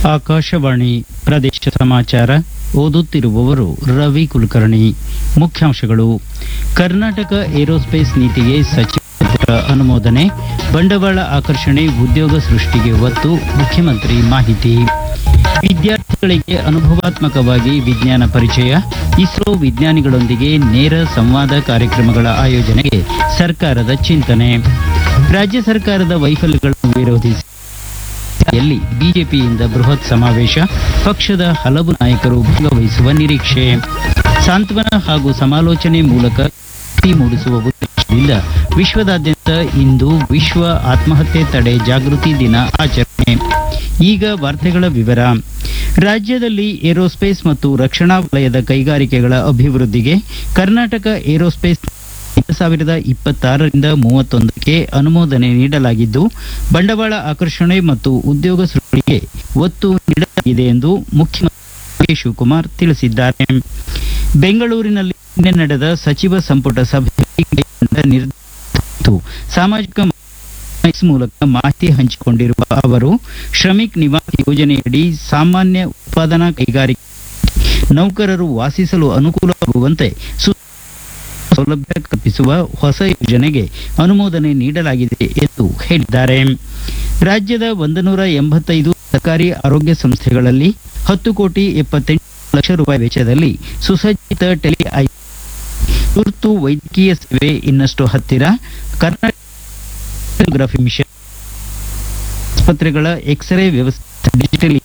ಆಕಾಶವಾಣಿ ಪ್ರದೇಶ ಸಮಾಚಾರ ಓದುತ್ತಿರುವವರು ರವಿ ಕುಲಕರ್ಣಿ ಮುಖ್ಯಾಂಶಗಳು ಕರ್ನಾಟಕ ಏರೋಸ್ಪೇಸ್ ನೀತಿಗೆ ಸಚಿವ ಸಂಪುಟ ಅನುಮೋದನೆ ಬಂಡವಾಳ ಆಕರ್ಷಣೆ ಉದ್ಯೋಗ ಸೃಷ್ಟಿಗೆ ಒತ್ತು ಮುಖ್ಯಮಂತ್ರಿ ಮಾಹಿತಿ ವಿದ್ಯಾರ್ಥಿಗಳಿಗೆ ಅನುಭವಾತ್ಮಕವಾಗಿ ವಿಜ್ಞಾನ ಪರಿಚಯ ಇಸ್ರೋ ವಿಜ್ಞಾನಿಗಳೊಂದಿಗೆ ನೇರ ಸಂವಾದ ಕಾರ್ಯಕ್ರಮಗಳ ಆಯೋಜನೆಗೆ ಸರ್ಕಾರದ ಚಿಂತನೆ ರಾಜ್ಯ ಸರ್ಕಾರದ ವೈಫಲ್ಯಗಳನ್ನು ವಿರೋಧಿಸಿ ಯಲ್ಲಿ ಬಿಜೆಪಿಯಿಂದ ಬೃಹತ್ ಸಮಾವೇಶ ಪಕ್ಷದ ಹಲವು ನಾಯಕರು ಭಾಗವಹಿಸುವ ನಿರೀಕ್ಷೆ ಸಾಂತ್ವನ ಹಾಗೂ ಸಮಾಲೋಚನೆ ಮೂಲಕ ಜಾಗೃತಿ ಮೂಡಿಸುವ ಉದ್ದೇಶದಿಂದ ವಿಶ್ವದಾದ್ಯಂತ ಇಂದು ವಿಶ್ವ ಆತ್ಮಹತ್ಯೆ ತಡೆ ಜಾಗೃತಿ ದಿನ ಆಚರಣೆ ಈಗ ವಾರ್ತೆಗಳ ವಿವರ ರಾಜ್ಯದಲ್ಲಿ ಏರೋಸ್ಪೇಸ್ ಮತ್ತು ರಕ್ಷಣಾ ವಲಯದ ಕೈಗಾರಿಕೆಗಳ ಅಭಿವೃದ್ಧಿಗೆ ಕರ್ನಾಟಕ ಏರೋಸ್ಪೇಸ್ ಎರಡು ಸಾವಿರದ ಇಪ್ಪತ್ತಾರರಿಂದ ಮೂವತ್ತೊಂದಕ್ಕೆ ಅನುಮೋದನೆ ನೀಡಲಾಗಿದ್ದು ಬಂಡವಾಳ ಆಕರ್ಷಣೆ ಮತ್ತು ಉದ್ಯೋಗ ಸೃಷ್ಟಿಗೆ ಒತ್ತು ನೀಡಲಾಗಿದೆ ಎಂದು ಮುಖ್ಯಮಂತ್ರಿ ಕೆ. ಶಿವಕುಮಾರ್ ತಿಳಿಸಿದ್ದಾರೆ ಬೆಂಗಳೂರಿನಲ್ಲಿ ನಿನ್ನೆ ನಡೆದ ಸಚಿವ ಸಂಪುಟ ಸಭೆಯಲ್ಲಿ ಕೈಗೊಂಡ ನಿರ್ಧಾರ ಕುರಿತು ಸಾಮಾಜಿಕ ಮಾಧ್ಯಮ X ಮೂಲಕ ಮಾಹಿತಿ ಹಂಚಿಕೊಂಡಿರುವ ಅವರು ಶ್ರಮಿಕ್ ನಿವಾಸ್ ಯೋಜನೆಯಡಿ ಸಾಮಾನ್ಯ ಉತ್ಪಾದನಾ ಕೈಗಾರಿಕೆ ನೌಕರರು ವಾಸಿಸಲು ಅನುಕೂಲವಾಗುವಂತೆ ಸು ಸೌಲಭ್ಯ ಕಲ್ಪಿಸುವ ಹೊಸ ಯೋಜನೆಗೆ ಅನುಮೋದನೆ ನೀಡಲಾಗಿದೆ ಎಂದು ಹೇಳಿದ್ದಾರೆ ರಾಜ್ಯದ ಒಂದು ನೂರ ಎಂಬತ್ತೈದು ಸರ್ಕಾರಿ ಆರೋಗ್ಯ ಸಂಸ್ಥೆಗಳಲ್ಲಿ ಹತ್ತು ಕೋಟಿ ಎಪ್ಪತ್ತೆಂಟು ಲಕ್ಷ ರೂಪಾಯಿ ವೆಚ್ಚದಲ್ಲಿ ಸುಸಜ್ಜಿತ ಟೆಲಿ ಐ ತುರ್ತು ವೈದ್ಯಕೀಯ ಸೇವೆ ಇನ್ನಷ್ಟು ಹತ್ತಿರ ಕರ್ನಾಟಕ ರೇಡಿಯೋಗ್ರಫಿ ಮಿಷನ್ ಆಸ್ಪತ್ರೆಗಳ ಎಕ್ಸ್ರೇ ವ್ಯವಸ್ಥೆ ಡಿಜಿಟಲ್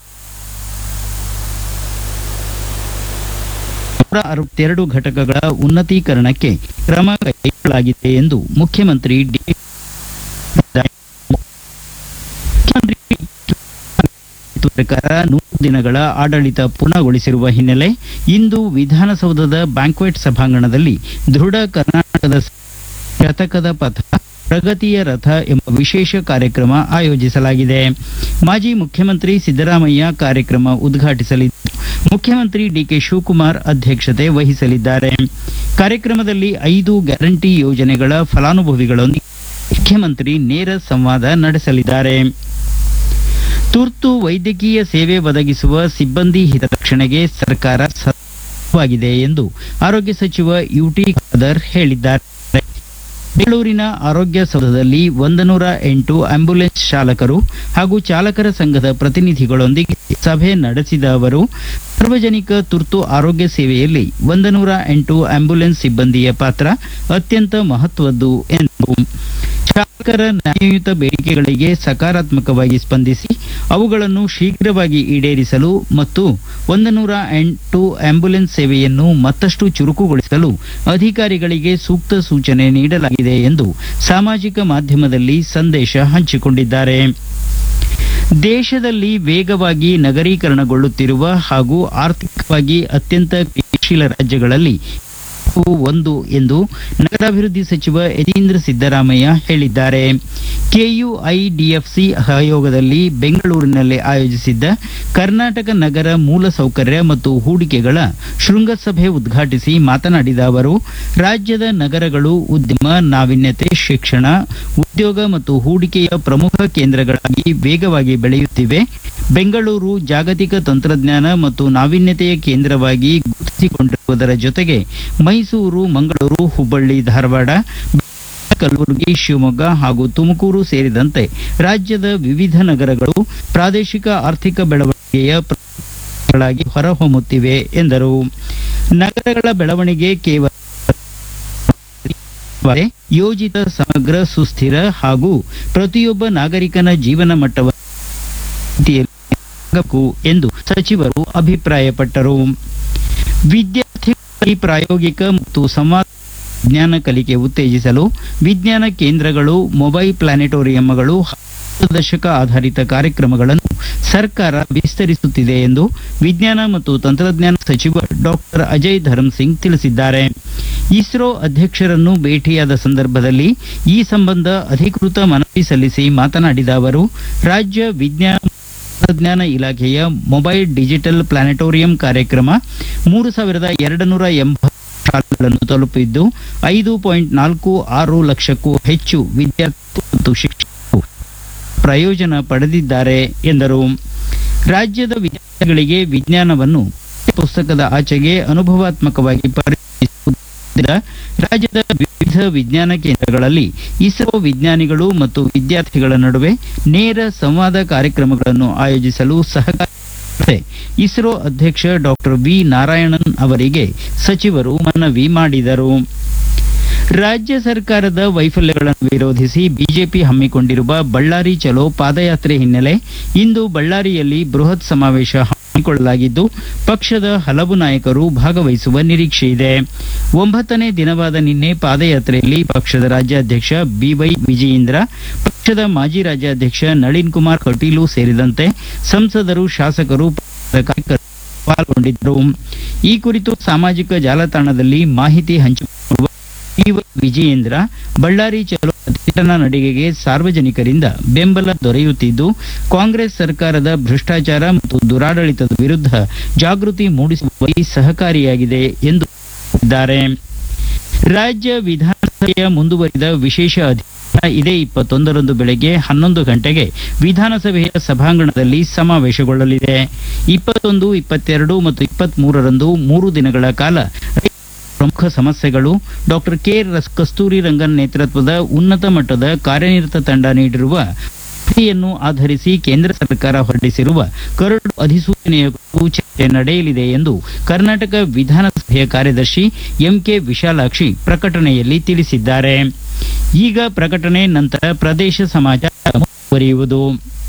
ನೂರ ಅರವತ್ತೆರಡು ಘಟಕಗಳ ಉನ್ನತೀಕರಣಕ್ಕೆ ಕ್ರಮ ಕೈಗೊಳ್ಳಲಾಗಿದೆ ಎಂದು ಮುಖ್ಯಮಂತ್ರಿ ಡಿ ಮುಖ್ಯಮಂತ್ರಿ ಪ್ರಕಾರ ನೂರು ದಿನಗಳ ಆಡಳಿತ ಪೂರ್ಣಗೊಳಿಸಿರುವ ಹಿನ್ನೆಲೆ ಇಂದು ವಿಧಾನಸೌಧದ ಬ್ಯಾಂಕ್ವೆಟ್ ಸಭಾಂಗಣದಲ್ಲಿ ದೃಢ ಕರ್ನಾಟಕದ ಶತಕದ ಪಥ ಪ್ರಗತಿಯ ರಥ ಎಂಬ ವಿಶೇಷ ಕಾರ್ಯಕ್ರಮ ಆಯೋಜಿಸಲಾಗಿದೆ ಮಾಜಿ ಮುಖ್ಯಮಂತ್ರಿ ಸಿದ್ದರಾಮಯ್ಯ ಕಾರ್ಯಕ್ರಮ ಉದ್ಘಾಟಿಸಲಿದ್ದು ಮುಖ್ಯಮಂತ್ರಿ ಡಿಕೆ ಶಿವಕುಮಾರ್ ಅಧ್ಯಕ್ಷತೆ ವಹಿಸಲಿದ್ದಾರೆ ಕಾರ್ಯಕ್ರಮದಲ್ಲಿ ಐದು ಗ್ಯಾರಂಟಿ ಯೋಜನೆಗಳ ಫಲಾನುಭವಿಗಳೊಂದಿಗೆ ಮುಖ್ಯಮಂತ್ರಿ ನೇರ ಸಂವಾದ ನಡೆಸಲಿದ್ದಾರೆ ತುರ್ತು ವೈದ್ಯಕೀಯ ಸೇವೆ ಒದಗಿಸುವ ಸಿಬ್ಬಂದಿ ಹಿತರಕ್ಷಣೆಗೆ ಸರ್ಕಾರ ಸವಾಗಿದೆ ಎಂದು ಆರೋಗ್ಯ ಸಚಿವ ಯುಟಿ ಖಾದರ್ ಹೇಳಿದ್ದಾರೆ ಬೆಂಗಳೂರಿನ ಆರೋಗ್ಯ ಸೌಧದಲ್ಲಿ ಒಂದು ನೂರ ಎಂಟು ಆಂಬ್ಯುಲೆನ್ಸ್ ಚಾಲಕರು ಹಾಗೂ ಚಾಲಕರ ಸಂಘದ ಪ್ರತಿನಿಧಿಗಳೊಂದಿಗೆ ಸಭೆ ನಡೆಸಿದ ಅವರು ಸಾರ್ವಜನಿಕ ತುರ್ತು ಆರೋಗ್ಯ ಸೇವೆಯಲ್ಲಿ ಒಂದು ನೂರ ಎಂಟು ಆಂಬ್ಯುಲೆನ್ಸ್ ಸಿಬ್ಬಂದಿಯ ಪಾತ್ರ ಅತ್ಯಂತ ಮಹತ್ವದ್ದು ಎಂದರು ಚಾಲಕರ ನ್ಯಾಯಯುತ ಬೇಡಿಕೆಗಳಿಗೆ ಸಕಾರಾತ್ಮಕವಾಗಿ ಸ್ಪಂದಿಸಿ ಅವುಗಳನ್ನು ಶೀಘ್ರವಾಗಿ ಈಡೇರಿಸಲು ಮತ್ತು ಒಂದು ನೂರ ಎಂಟು ಆಂಬ್ಯುಲೆನ್ಸ್ ಸೇವೆಯನ್ನು ಮತ್ತಷ್ಟು ಚುರುಕುಗೊಳಿಸಲು ಅಧಿಕಾರಿಗಳಿಗೆ ಸೂಕ್ತ ಸೂಚನೆ ನೀಡಲಾಗಿದೆ ಎಂದು ಸಾಮಾಜಿಕ ಮಾಧ್ಯಮದಲ್ಲಿ ಸಂದೇಶ ಹಂಚಿಕೊಂಡಿದ್ದಾರೆ ದೇಶದಲ್ಲಿ ವೇಗವಾಗಿ ನಗರೀಕರಣಗೊಳ್ಳುತ್ತಿರುವ ಹಾಗೂ ಆರ್ಥಿಕವಾಗಿ ಅತ್ಯಂತ ಕ್ರಿಯಾಶೀಲ ರಾಜ್ಯಗಳಲ್ಲಿ ಒಂದು ಎಂದು ನಗರಾಭಿವೃದ್ಧಿ ಸಚಿವ ಯತೀಂದ್ರ ಸಿದ್ದರಾಮಯ್ಯ ಹೇಳಿದ್ದಾರೆ ಕೆಯುಐಡಿಎಫ್ಸಿ ಆಯೋಗದಲ್ಲಿ ಬೆಂಗಳೂರಿನಲ್ಲಿ ಆಯೋಜಿಸಿದ್ದ ಕರ್ನಾಟಕ ನಗರ ಮೂಲಸೌಕರ್ಯ ಮತ್ತು ಹೂಡಿಕೆಗಳ ಶೃಂಗಸಭೆ ಉದ್ಘಾಟಿಸಿ ಮಾತನಾಡಿದ ಅವರು ರಾಜ್ಯದ ನಗರಗಳು ಉದ್ಯಮ ನಾವೀನ್ಯತೆ ಶಿಕ್ಷಣ ಉದ್ಯೋಗ ಮತ್ತು ಹೂಡಿಕೆಯ ಪ್ರಮುಖ ಕೇಂದ್ರಗಳಾಗಿ ವೇಗವಾಗಿ ಬೆಳೆಯುತ್ತಿವೆ ಬೆಂಗಳೂರು ಜಾಗತಿಕ ತಂತ್ರಜ್ಞಾನ ಮತ್ತು ನಾವೀನ್ಯತೆಯ ಕೇಂದ್ರವಾಗಿ ಗುರುತಿಸಿಕೊಂಡಿರುವುದರ ಜೊತೆಗೆ ಮೈಸೂರು ಮಂಗಳೂರು ಹುಬ್ಬಳ್ಳಿ ಧಾರವಾಡ ಕಲಬುರಗಿ ಶಿವಮೊಗ್ಗ ಹಾಗೂ ತುಮಕೂರು ಸೇರಿದಂತೆ ರಾಜ್ಯದ ವಿವಿಧ ನಗರಗಳು ಪ್ರಾದೇಶಿಕ ಆರ್ಥಿಕ ಬೆಳವಣಿಗೆಯ ಪ್ರಮುಖ ಹೊರಹೊಮ್ಮುತ್ತಿವೆ ಎಂದರು ನಗರಗಳ ಬೆಳವಣಿಗೆ ಕೇವಲ ಯೋಜಿತ ಸಮಗ್ರ ಸುಸ್ಥಿರ ಹಾಗೂ ಪ್ರತಿಯೊಬ್ಬ ನಾಗರಿಕನ ಜೀವನ ಮಟ್ಟವನ್ನು ಎಂದು ಸಚಿವರು ಅಭಿಪ್ರಾಯಪಟ್ಟರು ವಿದ್ಯಾರ್ಥಿಗಳಲ್ಲಿ ಪ್ರಾಯೋಗಿಕ ಮತ್ತು ಸಂವಾದ ವಿಜ್ಞಾನ ಕಲಿಕೆ ಉತ್ತೇಜಿಸಲು ವಿಜ್ಞಾನ ಕೇಂದ್ರಗಳು ಮೊಬೈಲ್ ಪ್ಲಾನೆಟೋರಿಯಂಗಳು ದಶಕ ಆಧಾರಿತ ಕಾರ್ಯಕ್ರಮಗಳನ್ನು ಸರ್ಕಾರ ವಿಸ್ತರಿಸುತ್ತಿದೆ ಎಂದು ವಿಜ್ಞಾನ ಮತ್ತು ತಂತ್ರಜ್ಞಾನ ಸಚಿವ ಡಾಕ್ಟರ್ ಅಜಯ್ ಧರ್ಮ್ ಸಿಂಗ್ ತಿಳಿಸಿದ್ದಾರೆ ಇಸ್ರೋ ಅಧ್ಯಕ್ಷರನ್ನು ಭೇಟಿಯಾದ ಸಂದರ್ಭದಲ್ಲಿ ಈ ಸಂಬಂಧ ಅಧಿಕೃತ ಮನವಿ ಸಲ್ಲಿಸಿ ಮಾತನಾಡಿದ ಅವರು ರಾಜ್ಯ ವಿಜ್ಞಾನ ತಂತ್ರಜ್ಞಾನ ಇಲಾಖೆಯ ಮೊಬೈಲ್ ಡಿಜಿಟಲ್ ಪ್ಲಾನೆಟೋರಿಯಂ ಕಾರ್ಯಕ್ರಮ ಮೂರು ಸಾವಿರದ ಎರಡು ನೂರ ಎಂಬತ್ತು ಶಾಲೆಗಳನ್ನು ತಲುಪಿದ್ದು ಐದು ಪಾಯಿಂಟ್ ನಾಲ್ಕು ಆರು ಲಕ್ಷಕ್ಕೂ ಹೆಚ್ಚು ವಿದ್ಯಾರ್ಥಿ ಮತ್ತು ಶಿಕ್ಷಕರು ಪ್ರಯೋಜನ ಪಡೆದಿದ್ದಾರೆ ಎಂದರು ರಾಜ್ಯದ ವಿದ್ಯಾರ್ಥಿಗಳಿಗೆ ವಿಜ್ಞಾನವನ್ನು ಪುಸ್ತಕದ ಆಚೆಗೆ ಅನುಭವಾತ್ಮಕವಾಗಿ ಪರಿಚಯಿಸುವುದರಿಂದ ರಾಜ್ಯದ ವಿವಿಧ ವಿಜ್ಞಾನ ಕೇಂದ್ರಗಳಲ್ಲಿ ಇಸ್ರೋ ವಿಜ್ಞಾನಿಗಳು ಮತ್ತು ವಿದ್ಯಾರ್ಥಿಗಳ ನಡುವೆ ನೇರ ಸಂವಾದ ಕಾರ್ಯಕ್ರಮಗಳನ್ನು ಆಯೋಜಿಸಲು ಸಹಕಾರಿ ಇಸ್ರೋ ಅಧ್ಯಕ್ಷ ಡಾಕ್ಟರ್ ವಿ ನಾರಾಯಣನ್ ಅವರಿಗೆ ಸಚಿವರು ಮನವಿ ಮಾಡಿದರು ರಾಜ್ಯ ಸರ್ಕಾರದ ವೈಫಲ್ಯಗಳನ್ನು ವಿರೋಧಿಸಿ ಬಿಜೆಪಿ ಹಮ್ಮಿಕೊಂಡಿರುವ ಬಳ್ಳಾರಿ ಚಲೋ ಪಾದಯಾತ್ರೆ ಹಿನ್ನೆಲೆ ಇಂದು ಬಳ್ಳಾರಿಯಲ್ಲಿ ಬೃಹತ್ ಸಮಾವೇಶ ಹಮ್ಮಿಕೊಳ್ಳಲಾಗಿದ್ದು ಪಕ್ಷದ ಹಲವು ನಾಯಕರು ಭಾಗವಹಿಸುವ ನಿರೀಕ್ಷೆ ಇದೆ ಒಂಬತ್ತನೇ ದಿನವಾದ ನಿನ್ನೆ ಪಾದಯಾತ್ರೆಯಲ್ಲಿ ಪಕ್ಷದ ರಾಜ್ಯಾಧ್ಯಕ್ಷ ಬಿವೈ ವಿಜಯೇಂದ್ರ ಪಕ್ಷದ ಮಾಜಿ ರಾಜ್ಯಾಧ್ಯಕ್ಷ ನಳಿನ್ ಕುಮಾರ್ ಕಟೀಲು ಸೇರಿದಂತೆ ಸಂಸದರು ಶಾಸಕರು ಪಕ್ಷದ ಕಾರ್ಯಕರ್ತರು ಪಾಲ್ಗೊಂಡಿದ್ದರು ಈ ಕುರಿತು ಸಾಮಾಜಿಕ ಜಾಲತಾಣದಲ್ಲಿ ಮಾಹಿತಿ ಹಂಚಿಕೊಳ್ಳುವ ಬಿವೈ ವಿಜಯೇಂದ್ರ ಬಳ್ಳಾರಿ ಚಲೋ ಪ್ರತಿಭಟನಾ ನಡಿಗೆಗೆ ಸಾರ್ವಜನಿಕರಿಂದ ಬೆಂಬಲ ದೊರೆಯುತ್ತಿದ್ದು ಕಾಂಗ್ರೆಸ್ ಸರ್ಕಾರದ ಭ್ರಷ್ಟಾಚಾರ ಮತ್ತು ದುರಾಡಳಿತದ ವಿರುದ್ಧ ಜಾಗೃತಿ ಮೂಡಿಸುವಲ್ಲಿ ಸಹಕಾರಿಯಾಗಿದೆ ಎಂದು ಹೇಳಿದ್ದಾರೆ ರಾಜ್ಯ ವಿಧಾನಸಭೆಯ ಮುಂದುವರಿದ ವಿಶೇಷ ಅಧಿವೇಶನ ಇದೇ ಇಪ್ಪತ್ತೊಂದರಂದು ಬೆಳಗ್ಗೆ ಹನ್ನೊಂದು ಗಂಟೆಗೆ ವಿಧಾನಸಭೆಯ ಸಭಾಂಗಣದಲ್ಲಿ ಸಮಾವೇಶಗೊಳ್ಳಲಿದೆ ಇಪ್ಪತ್ತೊಂದು ಇಪ್ಪತ್ತೆರಡು ಮತ್ತು ಇಪ್ಪತ್ಮೂರರಂದು ಮೂರು ದಿನಗಳ ಕಾಲ ಪ್ರಮುಖ ಸಮಸ್ಯೆಗಳು ಡಾಕ್ಟರ್ ಕೆ ರಸ್- ಕಸ್ತೂರಿ ರಂಗನ್ ನೇತೃತ್ವದ ಉನ್ನತ ಮಟ್ಟದ ಕಾರ್ಯನಿರತ ತಂಡ ನೀಡಿರುವ ವರದಿಯನ್ನು ಆಧರಿಸಿ ಕೇಂದ್ರ ಸರ್ಕಾರ ಹೊರಡಿಸಿರುವ ಕರಡು ಅಧಿಸೂಚನೆಯ ಕುರಿತು ಚರ್ಚೆ ನಡೆಯಲಿದೆ ಎಂದು ಕರ್ನಾಟಕ ವಿಧಾನಸಭೆಯ ಕಾರ್ಯದರ್ಶಿ ಎಂಕೆ ವಿಶಾಲಾಕ್ಷಿ ಪ್ರಕಟಣೆಯಲ್ಲಿ ತಿಳಿಸಿದ್ದಾರೆ ಈಗ ಪ್ರಕಟಣೆ ನಂತರ ಪ್ರದೇಶ ಸಮಾಚಾರ ಮುಂದುವರಿಯುವುದು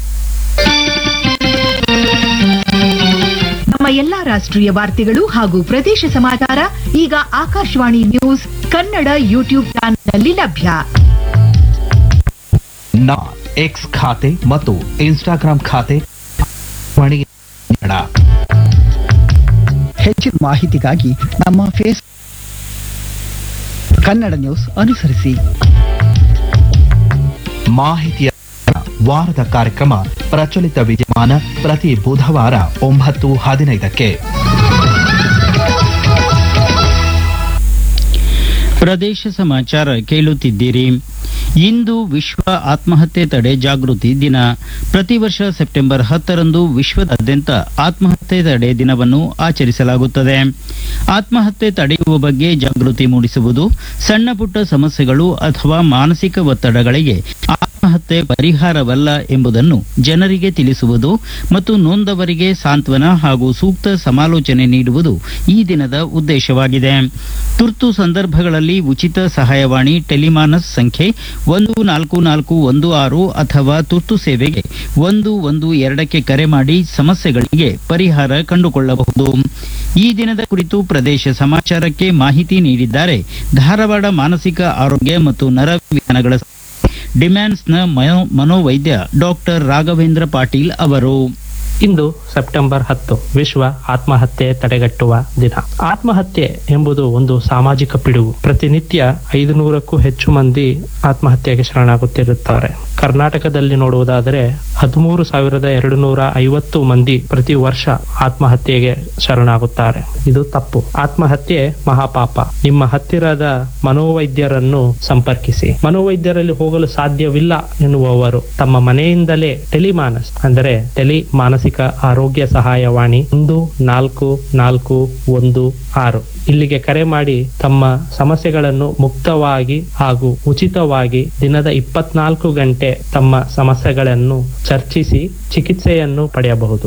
ನಮ್ಮ ಎಲ್ಲಾ ರಾಷ್ಟ್ರೀಯ ವಾರ್ತೆಗಳು ಹಾಗೂ ಪ್ರದೇಶ ಸಮಾಚಾರ ಈಗ ಆಕಾಶವಾಣಿ ನ್ಯೂಸ್ ಕನ್ನಡ ಯೂಟ್ಯೂಬ್ ಚಾನೆಲ್ನಲ್ಲಿ ಲಭ್ಯ ನಾ ಎಕ್ಸ್ ಖಾತೆ ಮತ್ತು ಇನ್ಸ್ಟಾಗ್ರಾಂ ಖಾತೆ ವಾಣಿ ಕನ್ನಡ. ಹೆಚ್ಚಿನ ಮಾಹಿತಿಗಾಗಿ ನಮ್ಮ ಫೇಸ್ ಕನ್ನಡ ನ್ಯೂಸ್ ಅನುಸರಿಸಿ ಮಾಹಿತಿಯ ವಾರದ ಕಾರ್ಯಕ್ರಮ ಪ್ರಚಲಿತ ವಿದ್ಯಮಾನ ಪ್ರತಿ ಬುಧವಾರ ಒಂಬತ್ತು ಹದಿನೈದಕ್ಕೆ ಪ್ರದೇಶ ಸಮಾಚಾರ ಕೇಳುತ್ತಿದ್ದೀರಿ ಇಂದು ವಿಶ್ವ ಆತ್ಮಹತ್ಯೆ ತಡೆ ಜಾಗೃತಿ ದಿನ ಪ್ರತಿ ವರ್ಷ ಸೆಪ್ಟೆಂಬರ್ ಹತ್ತರಂದು ವಿಶ್ವದಾದ್ಯಂತ ಆತ್ಮಹತ್ಯೆ ತಡೆ ದಿನವನ್ನು ಆಚರಿಸಲಾಗುತ್ತದೆ ಆತ್ಮಹತ್ಯೆ ತಡೆಯುವ ಬಗ್ಗೆ ಜಾಗೃತಿ ಮೂಡಿಸುವುದು ಸಣ್ಣ ಪುಟ್ಟ ಸಮಸ್ಯೆಗಳು ಅಥವಾ ಮಾನಸಿಕ ಒತ್ತಡಗಳಿಗೆ ಆತ್ಮಹತ್ಯೆ ಪರಿಹಾರವಲ್ಲ ಎಂಬುದನ್ನು ಜನರಿಗೆ ತಿಳಿಸುವುದು ಮತ್ತು ನೊಂದವರಿಗೆ ಸಾಂತ್ವನ ಹಾಗೂ ಸೂಕ್ತ ಸಮಾಲೋಚನೆ ನೀಡುವುದು ಈ ದಿನದ ಉದ್ದೇಶವಾಗಿದೆ ತುರ್ತು ಸಂದರ್ಭಗಳಲ್ಲಿ ಉಚಿತ ಸಹಾಯವಾಣಿ ಟೆಲಿಮಾನಸ್ ಸಂಖ್ಯೆ ಒಂದು ನಾಲ್ಕು ನಾಲ್ಕು ಒಂದು ಆರು ಅಥವಾ ತುರ್ತು ಸೇವೆಗೆ ಒಂದು ಒಂದು ಎರಡಕ್ಕೆ ಕರೆ ಮಾಡಿ ಸಮಸ್ಯೆಗಳಿಗೆ ಪರಿಹಾರ ಕಂಡುಕೊಳ್ಳಬಹುದು ಈ ದಿನದ ಕುರಿತು ಪ್ರದೇಶ ಸಮಾಚಾರಕ್ಕೆ ಮಾಹಿತಿ ನೀಡಿದ್ದಾರೆ ಧಾರವಾಡ ಮಾನಸಿಕ ಆರೋಗ್ಯ ಮತ್ತು ನರವಿಜ್ಞಾನಗಳ ಡಿಮ್ಯಾನ್ಸ್ನ ಮನೋ ಮನೋವೈದ್ಯ ಡಾಕ್ಟರ್ ರಾಘವೇಂದ್ರ ಪಾಟೀಲ್ ಅವರು ಇಂದು ಸೆಪ್ಟೆಂಬರ್ ಹತ್ತು ವಿಶ್ವ ಆತ್ಮಹತ್ಯೆ ತಡೆಗಟ್ಟುವ ದಿನ ಆತ್ಮಹತ್ಯೆ ಎಂಬುದು ಒಂದು ಸಾಮಾಜಿಕ ಪಿಡುಗು ಪ್ರತಿನಿತ್ಯ ಐದು ನೂರಕ್ಕೂ ಹೆಚ್ಚು ಮಂದಿ ಆತ್ಮಹತ್ಯೆಗೆ ಶರಣಾಗುತ್ತಿರುತ್ತಾರೆ ಕರ್ನಾಟಕದಲ್ಲಿ ನೋಡುವುದಾದರೆ ಹದಿಮೂರು ಸಾವಿರದ ಎರಡು ನೂರ ಐವತ್ತು ಮಂದಿ ಪ್ರತಿ ವರ್ಷ ಆತ್ಮಹತ್ಯೆಗೆ ಶರಣಾಗುತ್ತಾರೆ ಇದು ತಪ್ಪು ಆತ್ಮಹತ್ಯೆ ಮಹಾಪಾಪ ನಿಮ್ಮ ಹತ್ತಿರದ ಮನೋವೈದ್ಯರನ್ನು ಸಂಪರ್ಕಿಸಿ ಮನೋವೈದ್ಯರಲ್ಲಿ ಹೋಗಲು ಸಾಧ್ಯವಿಲ್ಲ ಎನ್ನುವವರು ತಮ್ಮ ಮನೆಯಿಂದಲೇ ಟೆಲಿಮಾನಸ್ ಅಂದರೆ ಟೆಲಿ ಮಾನಸಿಕ ಆರೋಗ್ಯ ಸಹಾಯವಾಣಿ ಒಂದು ನಾಲ್ಕು ನಾಲ್ಕು ಒಂದು ಆರು ಇಲ್ಲಿಗೆ ಕರೆ ಮಾಡಿ ತಮ್ಮ ಸಮಸ್ಯೆಗಳನ್ನು ಮುಕ್ತವಾಗಿ ಹಾಗೂ ಉಚಿತವಾಗಿ ದಿನದ ಇಪ್ಪತ್ನಾಲ್ಕು ಗಂಟೆ ತಮ್ಮ ಸಮಸ್ಯೆಗಳನ್ನು ಚರ್ಚಿಸಿ ಚಿಕಿತ್ಸೆಯನ್ನು ಪಡೆಯಬಹುದು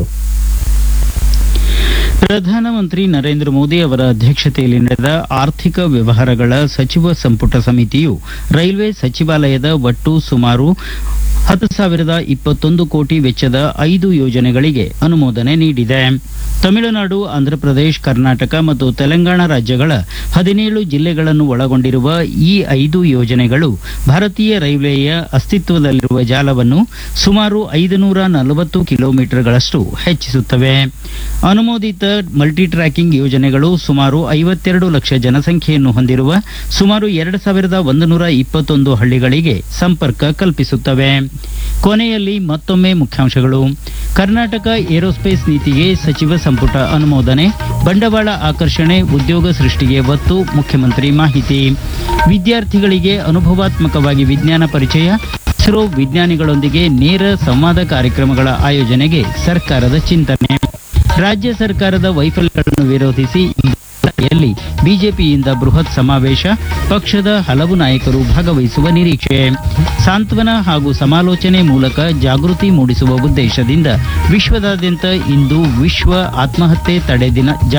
ಪ್ರಧಾನಮಂತ್ರಿ ನರೇಂದ್ರ ಮೋದಿ ಅವರ ಅಧ್ಯಕ್ಷತೆಯಲ್ಲಿ ನಡೆದ ಆರ್ಥಿಕ ವ್ಯವಹಾರಗಳ ಸಚಿವ ಸಂಪುಟ ಸಮಿತಿಯು ರೈಲ್ವೆ ಸಚಿವಾಲಯದ ಒಟ್ಟು ಸುಮಾರು ಹತ್ತು ಸಾವಿರದ ಇಪ್ಪತ್ತೊಂದು ಕೋಟಿ ವೆಚ್ಚದ ಐದು ಯೋಜನೆಗಳಿಗೆ ಅನುಮೋದನೆ ನೀಡಿದೆ ತಮಿಳುನಾಡು ಆಂಧ್ರಪ್ರದೇಶ ಕರ್ನಾಟಕ ಮತ್ತು ತೆಲಂಗಾಣ ರಾಜ್ಯಗಳ ಹದಿನೇಳು ಜಿಲ್ಲೆಗಳನ್ನು ಒಳಗೊಂಡಿರುವ ಈ ಐದು ಯೋಜನೆಗಳು ಭಾರತೀಯ ರೈಲ್ವೆಯ ಅಸ್ತಿತ್ವದಲ್ಲಿರುವ ಜಾಲವನ್ನು ಸುಮಾರು ಐದುನೂರ ನಲವತ್ತು ಕಿಲೋಮೀಟರ್ಗಳಷ್ಟು ಹೆಚ್ಚಿಸುತ್ತವೆ ಅನುಮೋದಿತ ಮಲ್ಟಿ ಟ್ರ್ಯಾಕಿಂಗ್ ಯೋಜನೆಗಳು ಸುಮಾರು ಐವತ್ತೆರಡು ಲಕ್ಷ ಜನಸಂಖ್ಯೆಯನ್ನು ಹೊಂದಿರುವ ಸುಮಾರು ಎರಡು ಸಾವಿರದ ಒಂದು ನೂರ ಇಪ್ಪತ್ತೊಂದು ಹಳ್ಳಿಗಳಿಗೆ ಸಂಪರ್ಕ ಕಲ್ಪಿಸುತ್ತವೆ ಕೊನೆಯಲ್ಲಿ ಮತ್ತೊಮ್ಮೆ ಮುಖ್ಯಾಂಶಗಳು ಕರ್ನಾಟಕ ಏರೋಸ್ಪೇಸ್ ನೀತಿಗೆ ಸಚಿವ ಸಂಪುಟ ಅನುಮೋದನೆ ಬಂಡವಾಳ ಆಕರ್ಷಣೆ ಉದ್ಯೋಗ ಸೃಷ್ಟಿಗೆ ಒತ್ತು ಮುಖ್ಯಮಂತ್ರಿ ಮಾಹಿತಿ ವಿದ್ಯಾರ್ಥಿಗಳಿಗೆ ಅನುಭವಾತ್ಮಕವಾಗಿ ವಿಜ್ಞಾನ ಪರಿಚಯ ಇಸ್ರೋ ವಿಜ್ಞಾನಿಗಳೊಂದಿಗೆ ನೇರ ಸಂವಾದ ಕಾರ್ಯಕ್ರಮಗಳ ಆಯೋಜನೆಗೆ ಸರ್ಕಾರದ ಚಿಂತನೆ ರಾಜ್ಯ ಸರ್ಕಾರದ ವೈಫಲ್ಯಗಳನ್ನು ವಿರೋಧಿಸಿ ಯಲ್ಲಿ ಬಿಜೆಪಿಯಿಂದ ಬೃಹತ್ ಸಮಾವೇಶ ಪಕ್ಷದ ಹಲವು ನಾಯಕರು ಭಾಗವಹಿಸುವ ನಿರೀಕ್ಷೆ ಸಾಂತ್ವನ ಹಾಗೂ ಸಮಾಲೋಚನೆ ಮೂಲಕ ಜಾಗೃತಿ ಮೂಡಿಸುವ ಉದ್ದೇಶದಿಂದ ವಿಶ್ವದಾದ್ಯಂತ ಇಂದು ವಿಶ್ವ ಆತ್ಮಹತ್ಯೆ ತಡೆ ದಿನ